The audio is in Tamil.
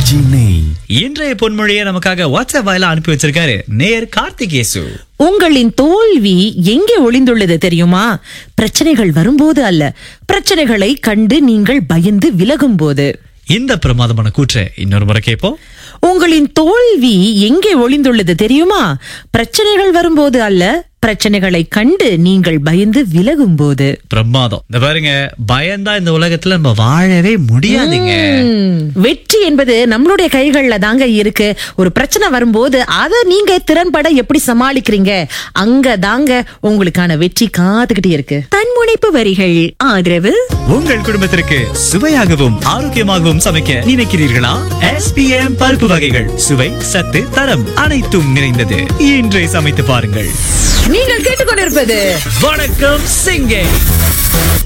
ஆர்ஜி நெய் இன்றைய பொன்மொழியை நமக்காக வாட்ஸ்அப் வாயில அனுப்பி வச்சிருக்காரு நேர் கார்த்திகேசு உங்களின் தோல்வி எங்கே ஒளிந்துள்ளது தெரியுமா பிரச்சனைகள் வரும்போது அல்ல பிரச்சனைகளை கண்டு நீங்கள் பயந்து விலகும் போது இந்த பிரமாதமான கூற்றை இன்னொரு முறை கேட்போம் உங்களின் தோல்வி எங்கே ஒளிந்துள்ளது தெரியுமா பிரச்சனைகள் வரும்போது அல்ல பிரச்சனைகளை கண்டு நீங்கள் பயந்து விலகும் போது பிரமாதம் இந்த பாருங்க பயந்தா இந்த உலகத்துல நம்ம வாழவே முடியாதுங்க ம், வெற்றி என்பது நம்மளுடைய கைகள்ல தாங்க இருக்கு ஒரு பிரச்சனை வரும்போது அதை நீங்க திறன்பட எப்படி சமாளிக்கிறீங்க அங்க தாங்க உங்களுக்கான வெற்றி காத்துக்கிட்டே இருக்கு தன்முனைப்பு வரிகள் ஆதரவு உங்கள் குடும்பத்திற்கு சுவையாகவும் ஆரோக்கியமாகவும் சமைக்க நினைக்கிறீர்களா எஸ்பிஎம் பருப்பு வகைகள் சுவை சத்து தரம் அனைத்தும் நிறைந்தது இன்றை சமைத்து பாருங்கள் நீங்கள் கேட்டுக்கொண்டிருப்பது வணக்கம் சிங்கே